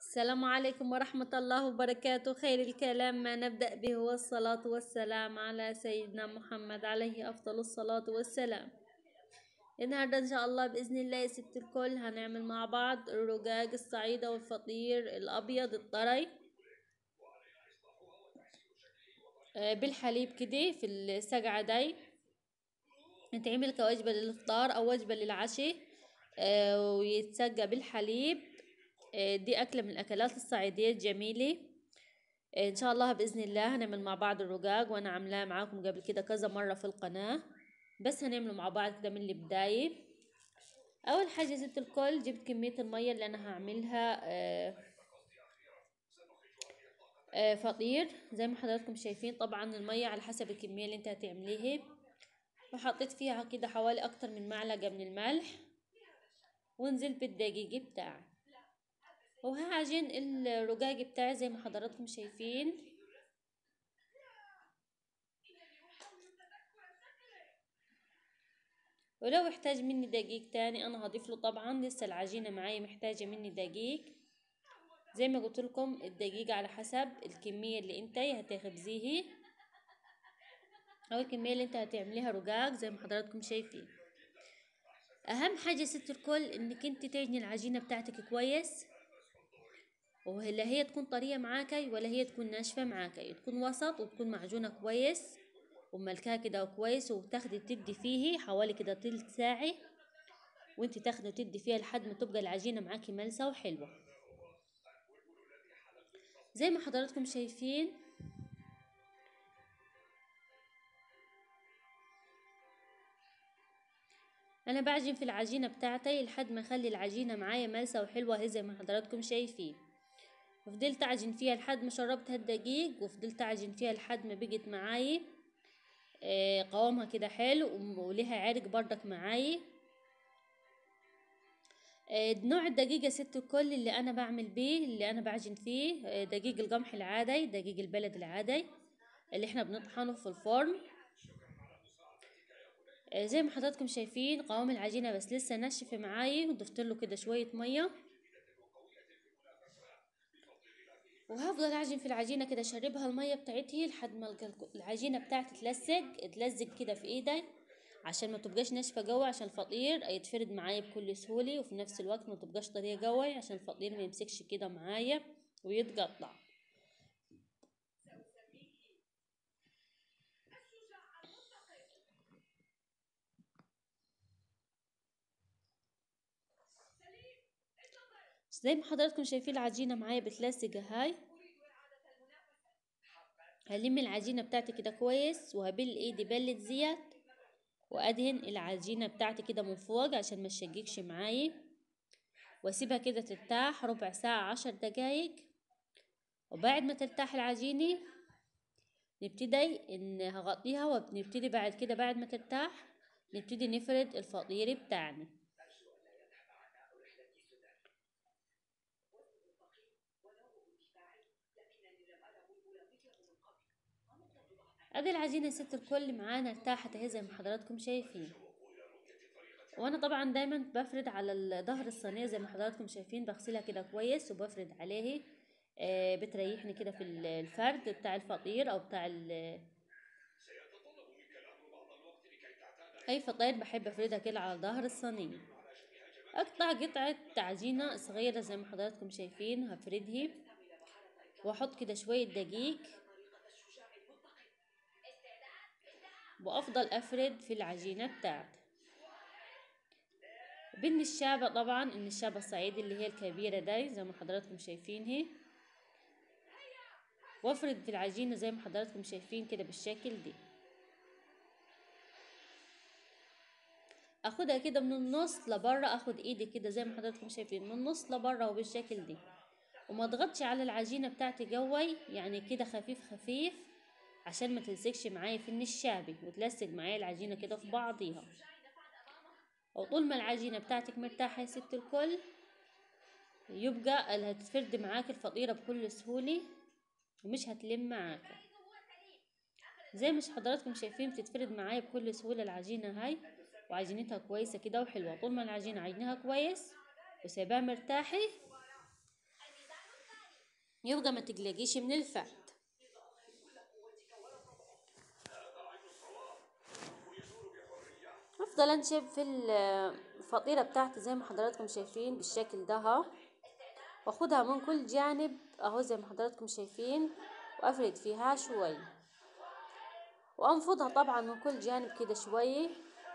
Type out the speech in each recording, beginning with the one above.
السلام عليكم ورحمة الله وبركاته خير الكلام ما نبدأ به هو الصلاة والسلام على سيدنا محمد عليه أفضل الصلاة والسلام النهاردة إن شاء الله بإذن الله يا ست الكل هنعمل مع بعض الرجاج الصعيدة والفطير الأبيض الطري آه، بالحليب كده في السجعة دي يتعمل كوجبة للإفطار أو وجبة للعشاء آه، ويتسقى بالحليب آه، دي أكلة من الأكلات الصعيدية الجميلة آه، إن شاء الله بإذن الله هنعمل مع بعض الرقاق وأنا عاملاها معاكم قبل كده كذا مرة في القناة بس هنعمله مع بعض كده من البداية أول حاجة ست الكل جبت كمية المية اللي أنا هعملها آه، آه، فطير زي ما حضراتكم شايفين طبعا المية على حسب الكمية اللي انت هتعمليها وحطيت فيها كده حوالي أكتر من معلقة من الملح ونزلت بالدقيق بتاعي وهعجن الرقاق بتاعي زي ما حضراتكم شايفين ولو احتاج مني دقيق تاني انا هضيف له طبعا لسه العجينة معايا محتاجة مني دقيق زي ما قلت لكم الدقيق على حسب الكمية اللي انت هتخبزيه او الكمية اللي انت هتعمليها رقاق زي ما حضراتكم شايفين اهم حاجة ست الكل انك انت تعجني العجينة بتاعتك كويس ولا هي تكون طرية معاكي ولا هي تكون ناشفة معاكي تكون وسط وتكون معجونة كويس وملكاها كده كويس وتاخدي تدي فيه حوالي كده تلت ساعة وانت تاخدي وتدي فيها لحد ما تبقى العجينة معاكي ملسة وحلوة زي ما حضراتكم شايفين انا بعجن في العجينة بتاعتي لحد ما اخلي العجينة معايا ملسة وحلوة اهي زي ما حضراتكم شايفين وفضلت اعجن فيها لحد ما شربت هالدقيق وفضلت اعجن فيها لحد ما بقت معاي آه، قوامها كده حلو وليها عرق بردك معاي آه، نوع الدقيق يا ست الكل اللي انا بعمل بيه اللي انا بعجن فيه آه، دقيق القمح العادي دقيق البلد العادي اللي احنا بنطحنه في الفرن آه، زي ما حضراتكم شايفين قوام العجينة بس لسه ناشفة معاي وضفت له كده شوية مية وهفضل اعجن في العجينة كده اشربها المية بتاعتي لحد ما الج- العجينة بتاعتي تلزق تلزق كده في ايدي عشان ما تبقاش ناشفة جوه عشان الفطير يتفرد معايا بكل سهولة وفي نفس الوقت ما تبقاش طرية جوه عشان الفطير ما يمسكش كده معايا ويتقطع زي ما حضراتكم شايفين العجينة معايا بتلزق هاي هلم العجينة بتاعتي كده كويس وهبل ايدي بلة زيت وادهن العجينة بتاعتي كده من فوق عشان ما تشققش معايا واسيبها كده ترتاح ربع ساعة عشر دقايق وبعد ما ترتاح العجينة نبتدي ان هغطيها ونبتدي بعد كده بعد ما ترتاح نبتدي نفرد الفطير بتاعنا ادي العجينة يا ست الكل معانا ارتاحت اهي زي ما حضراتكم شايفين وانا طبعا دايما بفرد على ال- ظهر الصينية زي ما حضراتكم شايفين بغسلها كده كويس وبفرد عليه آه بتريحني كده في ال- الفرد بتاع الفطير او بتاع ال- اي فطير بحب افردها كده على ظهر الصينية اقطع قطعة عجينة صغيرة زي ما حضراتكم شايفين هفردها واحط كده شوية دقيق وافضل افرد في العجينة بتاعتي بالنشابة طبعا النشابة الصعيدي اللي هي الكبيرة داي زي ما حضراتكم شايفين هي وافرد في العجينة زي ما حضراتكم شايفين كده بالشكل دي اخدها كده من النص لبره اخد ايدي كده زي ما حضراتكم شايفين من النص لبره وبالشكل دي وما اضغطش على العجينة بتاعتي جوي يعني كده خفيف خفيف عشان ما تلزقش معايا في النشابة وتلزق معايا العجينة كده في بعضيها وطول ما العجينة بتاعتك مرتاحة يا ست الكل يبقى اللي هتفرد معاك الفطيرة بكل سهولة ومش هتلم معاك زي مش حضراتكم شايفين بتتفرد معايا بكل سهولة العجينة هاي وعجينتها كويسة كده وحلوة طول ما العجينة عجنها كويس وسايباها مرتاحة يبقى ما تقلقيش من الفات افضل انشف في الفطيرة بتاعتي زي ما حضراتكم شايفين بالشكل ده ها واخدها من كل جانب اهو زي ما حضراتكم شايفين وافرد فيها شوي وانفضها طبعا من كل جانب كده شوي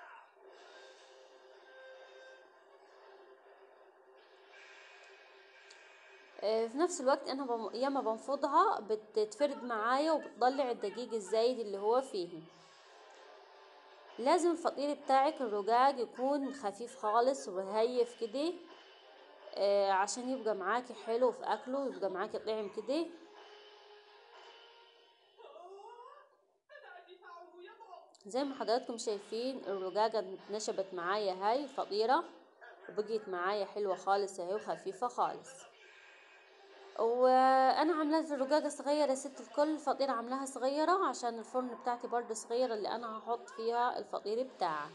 في نفس الوقت انا بم... ياما بنفضها بتتفرد معايا وبتطلع الدقيق الزايد اللي هو فيه لازم الفطير بتاعك الرقاق يكون خفيف خالص ورهيف كده آه عشان يبقى معاكي حلو في اكله يبقى معاكي طعم كده زي ما حضراتكم شايفين الرقاقة نشبت معايا هاي الفطيرة وبقيت معايا حلوة خالص اهي وخفيفة خالص وانا عاملاها الرقاقة صغيرة يا ست الكل الفطيرة عاملاها صغيرة عشان الفرن بتاعتي برضه صغيرة اللي انا هحط فيها الفطير بتاعها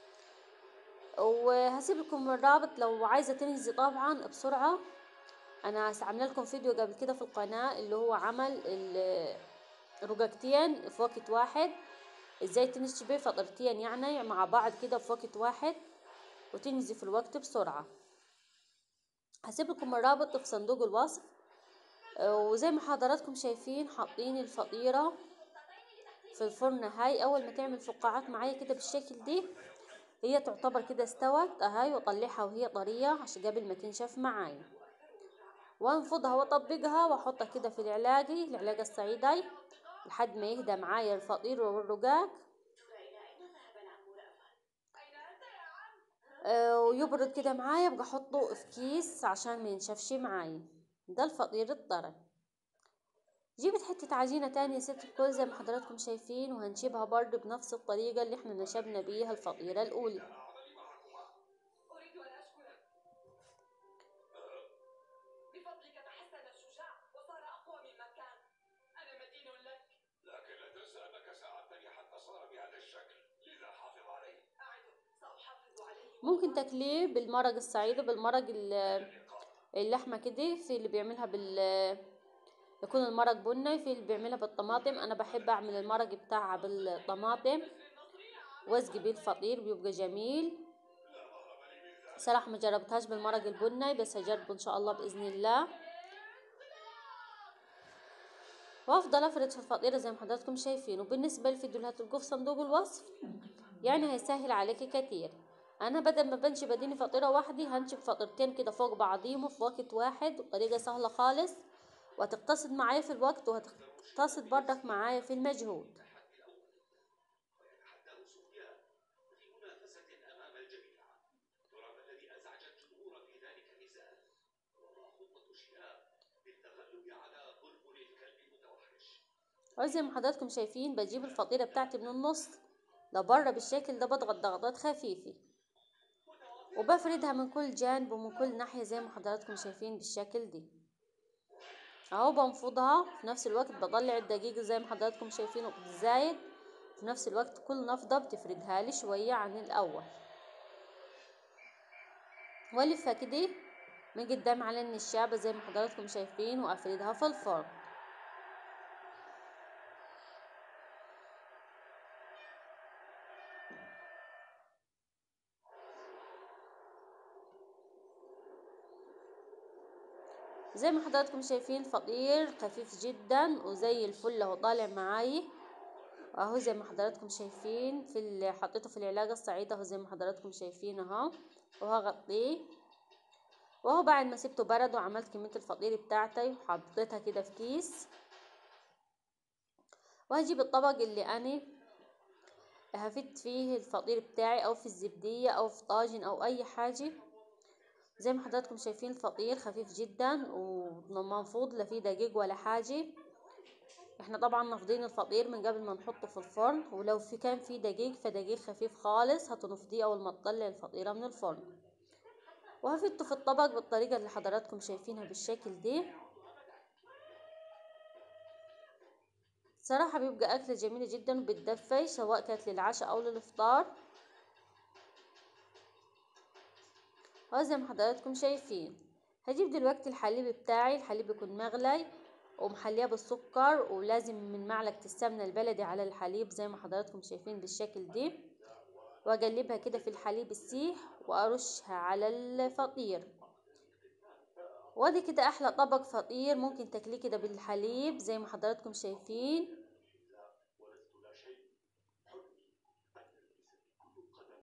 وهسيب لكم الرابط لو عايزة تنهزي طبعا بسرعة انا عامله لكم فيديو قبل كده في القناة اللي هو عمل الرقاقتين في وقت واحد ازاي تنشبي فطرتين يعني مع بعض كده في وقت واحد وتنهزي في الوقت بسرعة هسيب لكم الرابط في صندوق الوصف وزي ما حضراتكم شايفين حاطين الفطيرة في الفرن هاي اول ما تعمل فقاعات معايا كده بالشكل دي هي تعتبر كده استوت اهاي واطلعها وهي طرية عشان قبل ما تنشف معايا وانفضها واطبقها واحطها كده في العلاقي العلاقة الصعيدي لحد ما يهدى معايا الفطير والرقاق آه ويبرد كده معايا ابقى احطه في كيس عشان ما ينشفش معايا ده الفطير الطري جيبت حتة عجينة تانية يا ست الكل زي ما حضراتكم شايفين وهنشيبها برضه بنفس الطريقة اللي احنا نشبنا بيها الفطيرة الأولى ممكن تاكليه بالمرق الصعيدي بالمرق اللحمة كده في اللي بيعملها بال يكون المرق بني في اللي بيعملها بالطماطم انا بحب اعمل المرق بتاعها بالطماطم واسقي بيه الفطير بيبقى جميل صراحة ما جربتهاش بالمرق البني بس هجربه ان شاء الله باذن الله وافضل افرد في الفطيرة زي ما حضراتكم شايفين وبالنسبة للفيديو اللي هتلقوه في صندوق الوصف يعني هيسهل عليكي كتير انا بدل ما بنشب اديني فطيرة وحدي هنشب فطيرتين كده فوق بعضيهم في وقت واحد بطريقة سهلة خالص وهتقتصد معايا في الوقت وهتقتصد برضك معايا في المجهود وزي ما حضراتكم شايفين بجيب الفطيرة بتاعتي من النص لبره بالشكل ده بضغط ضغطات خفيفة وبفردها من كل جانب ومن كل ناحية زي ما حضراتكم شايفين بالشكل دي اهو بنفضها في نفس الوقت بطلع الدقيق زي ما حضراتكم شايفين زايد في نفس الوقت كل نفضة بتفردها لي شوية عن الاول والفها كده من قدام على النشابة زي ما حضراتكم شايفين وافردها في الفرن زي ما حضراتكم شايفين فطير خفيف جدا وزي الفل اهو طالع معاي اهو زي ما حضراتكم شايفين في اللي حطيته في العلاقة الصعيدة اهو زي ما حضراتكم شايفين اهو وهغطيه وهو بعد ما سبته برد وعملت كمية الفطير بتاعتي وحطيتها كده في كيس وهجيب الطبق اللي انا هفت فيه الفطير بتاعي او في الزبدية او في طاجن او اي حاجة زي ما حضراتكم شايفين الفطير خفيف جدا ومنفوض لا فيه دقيق ولا حاجة احنا طبعا نافضين الفطير من قبل ما نحطه في الفرن ولو في كان فيه دقيق فدقيق خفيف خالص هتنفضيه اول ما تطلع الفطيرة من الفرن وهفته في الطبق بالطريقة اللي حضراتكم شايفينها بالشكل دي صراحة بيبقى أكلة جميلة جدا وبتدفي سواء كانت للعشاء أو للإفطار اهو زي ما حضراتكم شايفين هجيب دلوقتي الحليب بتاعي الحليب يكون مغلي ومحليه بالسكر ولازم من معلقة السمنة البلدي على الحليب زي ما حضراتكم شايفين بالشكل دي واقلبها كده في الحليب السيح وارشها على الفطير وادي كده احلى طبق فطير ممكن تاكليه كده بالحليب زي ما حضراتكم شايفين